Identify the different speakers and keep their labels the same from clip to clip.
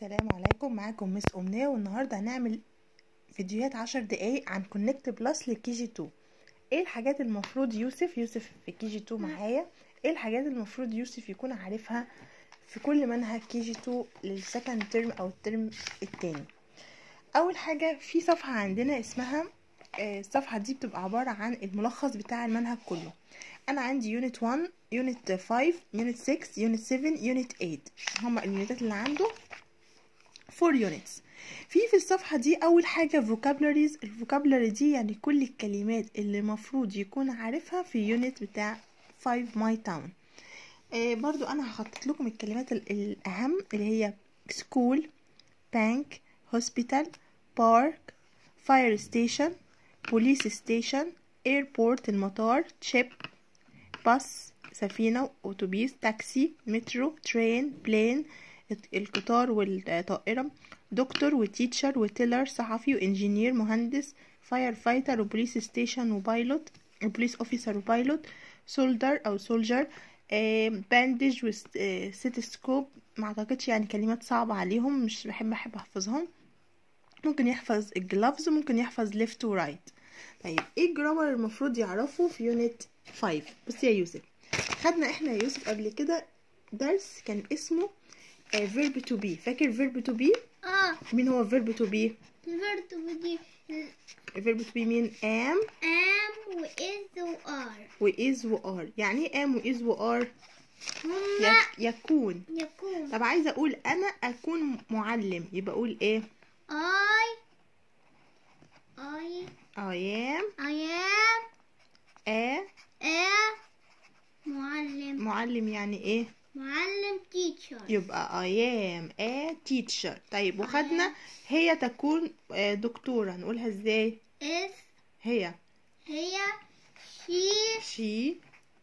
Speaker 1: السلام عليكم معاكم مس أمنية والنهاردة هنعمل فيديوهات عشر دقايق عن كونكت بلس لكي جي 2 ايه الحاجات المفروض يوسف يوسف في كي جي 2 معايا ايه الحاجات المفروض يوسف يكون عارفها في كل منهج كي جي 2 للسكند ترم او الترم التاني اول حاجة في صفحة عندنا اسمها آه، الصفحة دي بتبقى عبارة عن الملخص بتاع المنهج كله انا عندي يونت 1 يونت 5 يونت 6 يونت 7 يونت 8 هما اليونتات اللي عنده 4 units في في الصفحة دي أول حاجة vocabularies الفوكابلري دي يعني كل الكلمات اللي المفروض يكون عارفها في يونت بتاع 5 my town آه برضو أنا هخطط لكم الكلمات ال- الأهم اللي هي school bank hospital park fire station police station airport المطار ship باص سفينة أتوبيس تاكسي مترو ترين بلين القطار والطائرة دكتور وتيتشر وتيلر صحفي وانجينير مهندس فاير فايتر وبوليس ستيشن وبايلوت وبوليس اوفيسر وبايلوت سولدر او سولجر باندج وستيسكوب ما اعتقدش يعني كلمات صعبة عليهم مش بحب احب احفظهم ممكن يحفظ الجلافز وممكن يحفظ ليفت ورايت طيب ايه الجرامر المفروض يعرفه في يونت 5 بص يا يوسف خدنا احنا يا يوسف قبل كده درس كان اسمه فيرب تو بي فاكر فيرب تو بي
Speaker 2: اه
Speaker 1: مين هو فيرب تو بي
Speaker 2: الفيرب بدي
Speaker 1: فيرب تو بي مين ام
Speaker 2: ام واز وار
Speaker 1: واز وار يعني ايه ام واز وار
Speaker 2: هما
Speaker 1: يكون
Speaker 2: يكون
Speaker 1: طب عايزه اقول انا اكون معلم يبقى اقول ايه
Speaker 2: I I
Speaker 1: I am
Speaker 2: I am
Speaker 1: a
Speaker 2: a معلم
Speaker 1: معلم يعني ايه
Speaker 2: معلم teacher
Speaker 1: يبقى I am a teacher طيب وخدنا هي تكون آه، دكتورة نقولها ازاي
Speaker 2: is
Speaker 1: هي
Speaker 2: هي she
Speaker 1: she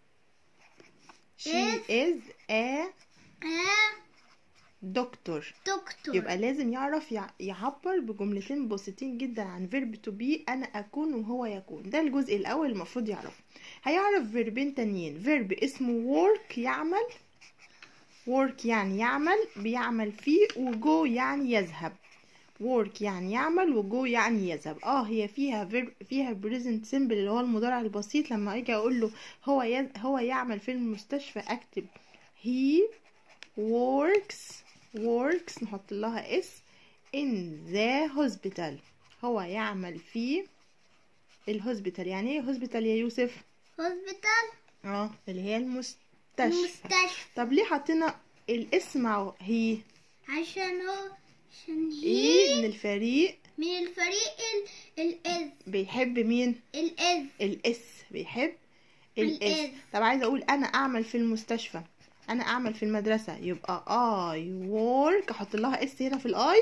Speaker 1: she
Speaker 2: Is
Speaker 1: is a
Speaker 2: a
Speaker 1: doctor
Speaker 2: doctor
Speaker 1: يبقى لازم يعرف يع- يعبر بجملتين بسيطين جدا عن فيرب تو بي انا اكون وهو يكون ده الجزء الاول المفروض يعرفه هيعرف فيربين تانيين فيرب اسمه work يعمل work يعني يعمل بيعمل فيه وجو يعني يذهب work يعني يعمل وجو يعني يذهب اه هي فيها فيرب فيها present simple اللي هو المضارع البسيط لما اجي اقول له هو يز هو يعمل في المستشفى اكتب he works works نحط لها اس in the hospital هو يعمل في الهوسبيتال يعني ايه هوسبيتال يا يوسف
Speaker 2: hospital
Speaker 1: اه اللي هي المستشفى
Speaker 2: مستشفى
Speaker 1: طب ليه حطينا الاسم مع هي
Speaker 2: عشان هو عشان
Speaker 1: ايه
Speaker 2: هي
Speaker 1: من الفريق
Speaker 2: من الفريق ال الإز
Speaker 1: بيحب مين
Speaker 2: الإز
Speaker 1: الاس بيحب الاس
Speaker 2: الإس.
Speaker 1: طب عايزه اقول انا اعمل في المستشفى انا اعمل في المدرسه يبقى I work احط لها اس هنا في الاي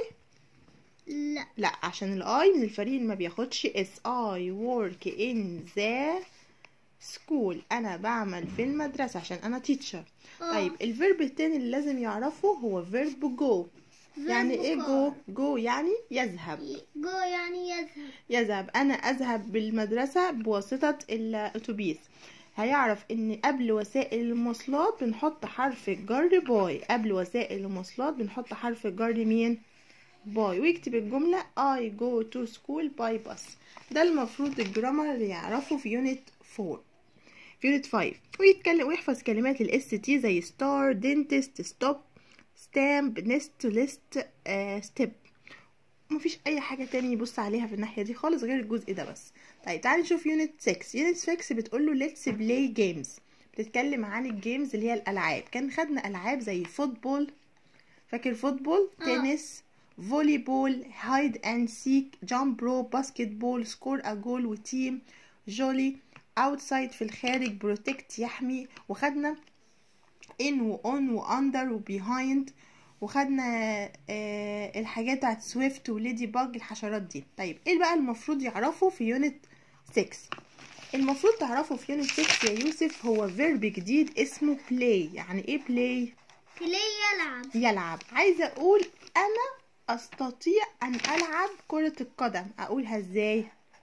Speaker 2: لا
Speaker 1: لا عشان الاي من الفريق اللي ما بياخدش اس I work in the school انا بعمل في المدرسه عشان انا teacher
Speaker 2: آه.
Speaker 1: طيب الفيرب التاني اللي لازم يعرفه هو فيرب جو يعني
Speaker 2: Verb
Speaker 1: ايه
Speaker 2: go.
Speaker 1: جو جو يعني يذهب
Speaker 2: جو يعني يذهب
Speaker 1: يذهب انا اذهب بالمدرسه بواسطه الاتوبيس هيعرف ان قبل وسائل المواصلات بنحط حرف الجر باي قبل وسائل المواصلات بنحط حرف الجر مين باي ويكتب الجمله I go to school by bus ده المفروض الجرامر اللي يعرفه في يونت 4 في يونت 5 ويتكلم ويحفظ كلمات الاس تي زي ستار دنتست ستوب ستامب نست ليست ستيب مفيش اي حاجه تاني يبص عليها في الناحيه دي خالص غير الجزء ده بس طيب تعالي نشوف يونت 6 يونت 6 بتقول له ليتس بلاي جيمز بتتكلم عن الجيمز اللي هي الالعاب كان خدنا العاب زي فوتبول فاكر فوتبول
Speaker 2: آه.
Speaker 1: تنس فولي بول هايد اند سيك جامب رو باسكت بول سكور ا جول وتيم جولي اوتسايد في الخارج بروتكت يحمي وخدنا ان وان واندر وبيهايند وخدنا آه الحاجات بتاعت سويفت وليدي باج الحشرات دي طيب ايه بقى المفروض يعرفه في يونت 6 المفروض تعرفه في يونت 6 يا يوسف هو فيرب جديد اسمه play يعني ايه play
Speaker 2: بلاي يلعب
Speaker 1: يلعب عايزه اقول انا استطيع ان العب كره القدم اقولها ازاي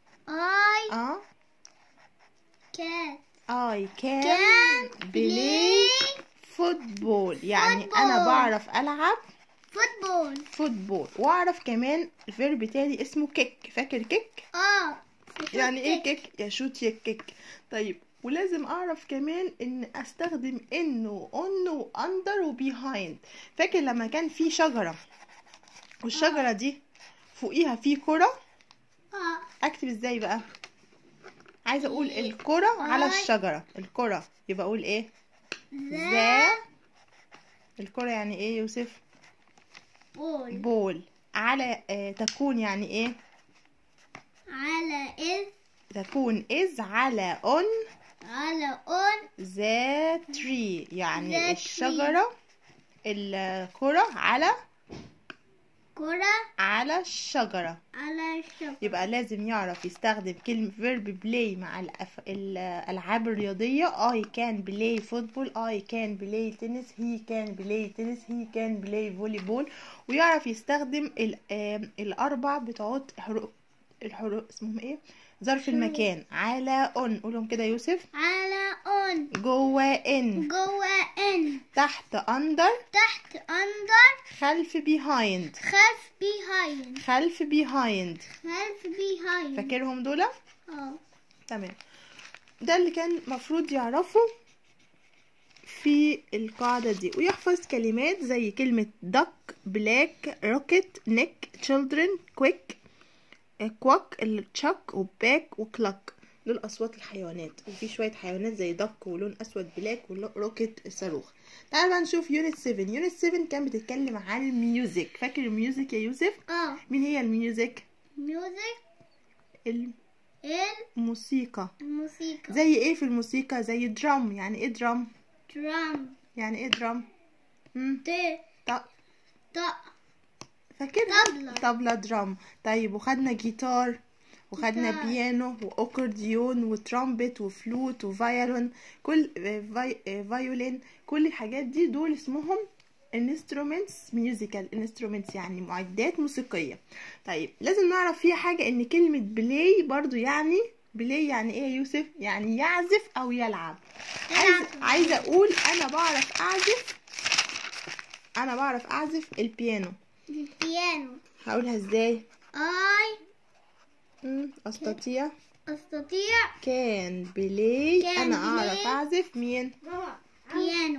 Speaker 2: I
Speaker 1: اه
Speaker 2: can
Speaker 1: I can
Speaker 2: can
Speaker 1: play
Speaker 2: play
Speaker 1: football يعني انا
Speaker 2: football.
Speaker 1: بعرف العب
Speaker 2: فوتبول
Speaker 1: فوتبول واعرف كمان فيرب تاني اسمه كيك فاكر كيك
Speaker 2: اه
Speaker 1: يعني ايه كيك يا شوت يا كيك طيب ولازم اعرف كمان ان استخدم ان وان واندر وبيهايند فاكر لما كان في شجره والشجره دي فوقيها في كره
Speaker 2: اه
Speaker 1: اكتب ازاي بقى عايزه اقول الكره على
Speaker 2: آي.
Speaker 1: الشجره الكره يبقى اقول ايه
Speaker 2: ذا
Speaker 1: ذا الكره يعني ايه يوسف
Speaker 2: بول
Speaker 1: بول على آه تكون يعني ايه
Speaker 2: على إذ
Speaker 1: تكون is على on
Speaker 2: على أون
Speaker 1: the tree يعني
Speaker 2: The tree.
Speaker 1: الشجرة الكرة على
Speaker 2: كرة
Speaker 1: على الشجرة
Speaker 2: على الشجرة
Speaker 1: يبقى لازم يعرف يستخدم كلمة verb play مع الأف... الألعاب الرياضية I can play football I can play tennis he can play tennis he can play volleyball ويعرف يستخدم ال... آم، الأربع بتوعات حروف الحروف اسمهم ايه ظرف المكان على on قولهم كده يوسف
Speaker 2: على أون
Speaker 1: جوه ان
Speaker 2: جوه إن
Speaker 1: تحت under
Speaker 2: تحت أندر
Speaker 1: خلف behind
Speaker 2: خلف behind
Speaker 1: خلف behind
Speaker 2: خلف behind
Speaker 1: فاكرهم دول
Speaker 2: اه
Speaker 1: تمام ده اللي كان مفروض يعرفه في القاعدة دي ويحفظ كلمات زي كلمة duck black rocket neck children quick كواك التشك وباك وكلاك دول أصوات الحيوانات وفي شوية حيوانات زي دك ولون أسود بلاك وروكت صاروخ تعال بقى نشوف يونت 7 يونت 7 كان بتتكلم عن الميوزك فاكر الميوزك يا يوسف
Speaker 2: اه
Speaker 1: مين هي الميوزك
Speaker 2: ميوزك
Speaker 1: الموسيقى
Speaker 2: الموسيقى
Speaker 1: زي ايه في الموسيقى زي درام يعني ايه درام
Speaker 2: درام
Speaker 1: يعني ايه درام امم
Speaker 2: ت
Speaker 1: ط-
Speaker 2: ط
Speaker 1: فاكر
Speaker 2: طبلة.
Speaker 1: طبلة درام طيب وخدنا جيتار وخدنا
Speaker 2: جيتار.
Speaker 1: بيانو واكورديون وترامبت وفلوت وفايولين كل آه، فاي... آه، فايولين كل الحاجات دي دول اسمهم instruments musical instruments يعني معدات موسيقية طيب لازم نعرف فيها حاجة ان كلمة بلاي برضو يعني بلاي يعني ايه يا يوسف يعني يعزف او يلعب عايز
Speaker 2: يلعب.
Speaker 1: عايزة اقول انا بعرف اعزف انا بعرف اعزف البيانو
Speaker 2: البيانو
Speaker 1: هقولها ازاي
Speaker 2: I
Speaker 1: مم، استطيع
Speaker 2: أستطيع
Speaker 1: كان بلاي
Speaker 2: كان
Speaker 1: انا اعرف
Speaker 2: بلاي.
Speaker 1: اعزف مين
Speaker 2: بيانو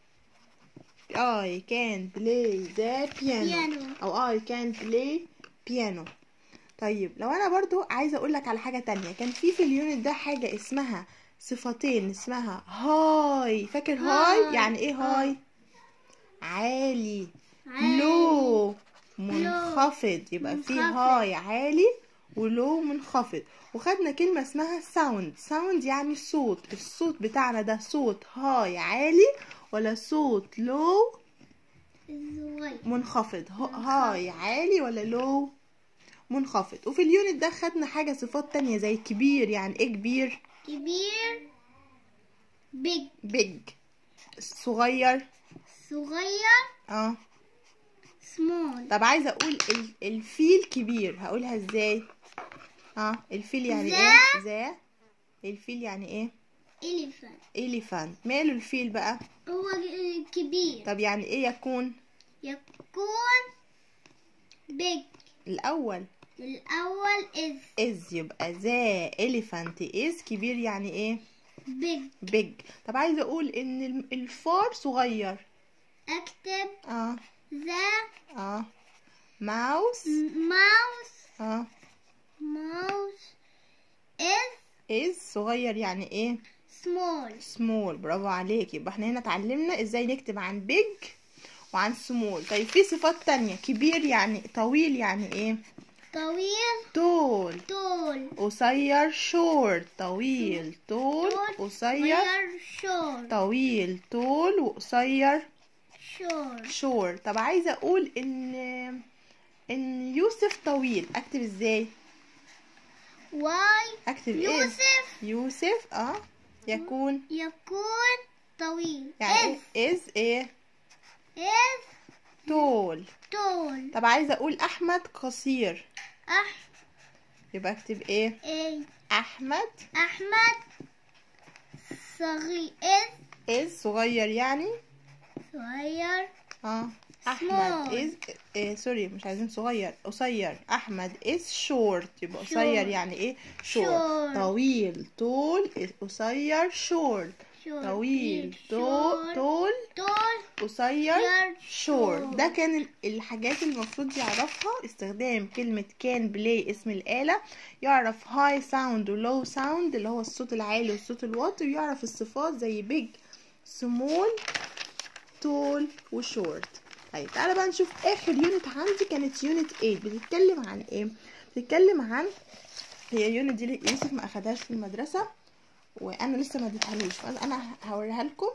Speaker 1: I can play the piano
Speaker 2: بيانو.
Speaker 1: او I can play piano طيب لو انا برضو عايزه اقول لك على حاجه تانية كان في في اليونت ده حاجه اسمها صفتين اسمها هاي فاكر هاي
Speaker 2: هاي.
Speaker 1: يعني ايه
Speaker 2: آه.
Speaker 1: هاي عالي
Speaker 2: عالي.
Speaker 1: لو منخفض يبقى في
Speaker 2: منخفض.
Speaker 1: هاي عالي ولو منخفض وخدنا كلمة اسمها ساوند ساوند يعني صوت الصوت بتاعنا ده صوت هاي عالي ولا صوت لو
Speaker 2: صغير
Speaker 1: منخفض ه- هاي عالي ولا لو منخفض وفي اليونت ده خدنا حاجة صفات تانية زي كبير يعني ايه كبير
Speaker 2: كبير بيج
Speaker 1: بيج صغير
Speaker 2: صغير
Speaker 1: اه
Speaker 2: سمول
Speaker 1: طب عايزة اقول ال- الفيل كبير هقولها ازاي اه الفيل يعني
Speaker 2: ذا.
Speaker 1: ايه ذا الفيل يعني ايه
Speaker 2: elephant
Speaker 1: إليفانت ماله الفيل بقى
Speaker 2: هو كبير
Speaker 1: طب يعني ايه يكون
Speaker 2: يكون بيج
Speaker 1: الأول
Speaker 2: الأول is
Speaker 1: is يبقى ذا elephant is كبير يعني ايه
Speaker 2: big
Speaker 1: big طب عايزة اقول ان الم- الفار صغير
Speaker 2: أكتب
Speaker 1: اه
Speaker 2: the
Speaker 1: اه ماوس
Speaker 2: mouse
Speaker 1: اه
Speaker 2: mouse is
Speaker 1: is صغير يعني ايه
Speaker 2: small
Speaker 1: small برافو عليك يبقى احنا هنا اتعلمنا ازاي نكتب عن big وعن small طيب في صفات تانية كبير يعني طويل يعني ايه
Speaker 2: طويل
Speaker 1: طول
Speaker 2: طول
Speaker 1: قصير short طويل طول قصير
Speaker 2: short
Speaker 1: طويل طول وقصير
Speaker 2: short
Speaker 1: short طب عايزة اقول ان ان يوسف طويل اكتب ازاي
Speaker 2: why
Speaker 1: اكتب ايه
Speaker 2: يوسف
Speaker 1: يوسف اه يكون
Speaker 2: يكون طويل
Speaker 1: يعني
Speaker 2: is
Speaker 1: ايه is ايه
Speaker 2: is
Speaker 1: طول
Speaker 2: طول
Speaker 1: طب عايزة اقول احمد قصير
Speaker 2: أح
Speaker 1: يبقى اكتب ايه
Speaker 2: إيه
Speaker 1: احمد
Speaker 2: أحمد صغير is
Speaker 1: is صغير يعني
Speaker 2: صغير
Speaker 1: اه احمد
Speaker 2: Small.
Speaker 1: is إيه سوري مش عايزين صغير قصير احمد is short يبقى قصير
Speaker 2: Short.
Speaker 1: يعني ايه short,
Speaker 2: Short.
Speaker 1: طويل طول قصير short
Speaker 2: Short.
Speaker 1: طويل
Speaker 2: Short.
Speaker 1: طول طول
Speaker 2: Tall.
Speaker 1: قصير
Speaker 2: Short.
Speaker 1: short ده كان ال- الحاجات اللي المفروض يعرفها استخدام كلمة كان بلاي اسم الآلة يعرف هاي ساوند ولو ساوند اللي هو الصوت العالي والصوت الواطي ويعرف الصفات زي بيج سمول تول وشورت طيب تعالى بقى نشوف اخر يونت عندي كانت يونت 8 بتتكلم عن ايه بتتكلم عن هي يونت دي يوسف ما اخدهاش في المدرسه وانا لسه ما اديتهالوش فانا هوريها لكم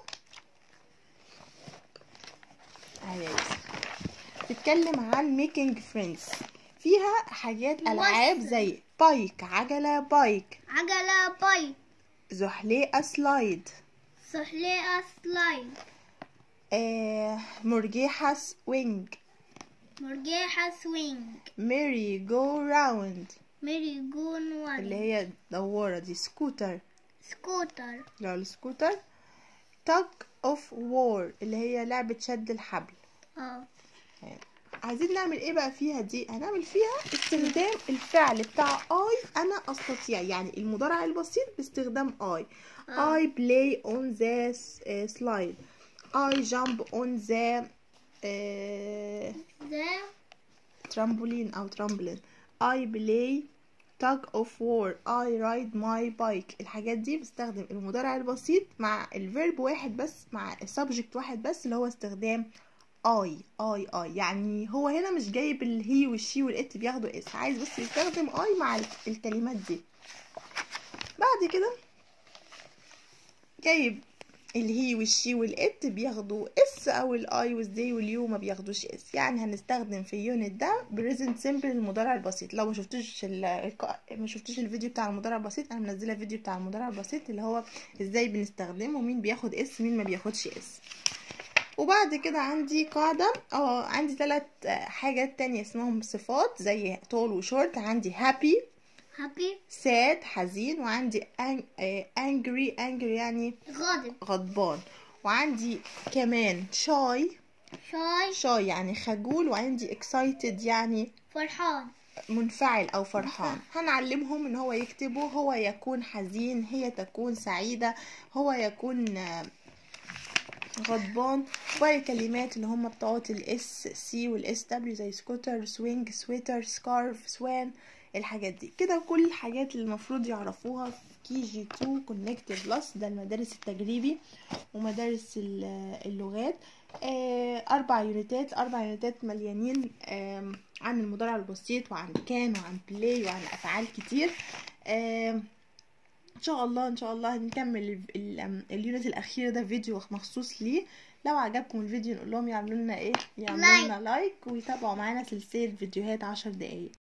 Speaker 1: اهي يا يوسف بتتكلم عن making friends فيها حاجات العاب زي بايك عجله بايك
Speaker 2: عجلة بايك
Speaker 1: زحليقه سلايد
Speaker 2: سحليقة سلايد
Speaker 1: آه مرجيحه سوينج
Speaker 2: مرجيحة سوينج
Speaker 1: ميري جو راوند
Speaker 2: ميري جون وان
Speaker 1: اللي هي دوارة دي سكوتر
Speaker 2: سكوتر
Speaker 1: لو السكوتر تاج اوف وور اللي هي لعبة شد الحبل
Speaker 2: اه
Speaker 1: عايزين نعمل ايه بقى فيها دي هنعمل فيها استخدام الفعل بتاع اي انا استطيع يعني المضارع البسيط باستخدام اي
Speaker 2: آه.
Speaker 1: I play on the s- uh, slide I jump on the uh,
Speaker 2: ذا
Speaker 1: trampoline أو trampoline I play tug of war I ride my bike الحاجات دي بستخدم المضارع البسيط مع الفيرب واحد بس مع السبجكت واحد بس اللي هو استخدام I I I يعني هو هنا مش جايب الهي والشي والإت بياخدوا اس عايز بس يستخدم I مع الكلمات دي بعد كده جايب الهي والشي والإت بياخدوا اس او الاي والزي واليو ما بياخدوش اس يعني هنستخدم في اليونت ده بريزنت سيمبل المضارع البسيط لو ما شفتوش ال- الق- ما شفتوش الفيديو بتاع المضارع البسيط انا منزله فيديو بتاع المضارع البسيط اللي هو ازاي بنستخدمه ومين بياخد اس مين ما بياخدش اس وبعد كده عندي قاعدة اه عندي ثلاث حاجات تانية اسمهم صفات زي طول وشورت عندي happy
Speaker 2: هابي
Speaker 1: sad حزين وعندي ang- آه، angry angry يعني
Speaker 2: غاضب
Speaker 1: غضبان وعندي كمان shy
Speaker 2: شاي
Speaker 1: shy يعني خجول وعندي excited يعني
Speaker 2: فرحان
Speaker 1: منفعل او فرحان هنعلمهم ان هو يكتبوا هو يكون حزين هي تكون سعيدة هو يكون آه، غضبان باقي الكلمات اللي هم بتوعت الاس سي والاس دبليو زي سكوتر سوينج سويتر سكارف سوان الحاجات دي كده كل الحاجات اللي المفروض يعرفوها في كي جي 2 كونكتيف بلس ده المدارس التجريبي ومدارس ال- اللغات آه، اربع يونتات اربع يونتات مليانين آم، عن المضارع البسيط وعن كان وعن بلاي وعن افعال كتير آم، ان شاء الله ان شاء الله هنكمل ال- ال- أم، اليونت الاخير ده فيديو مخصوص ليه لو عجبكم الفيديو نقول لهم يعملوا لنا ايه يعملوا لنا لايك ويتابعوا معانا سلسله فيديوهات عشر دقايق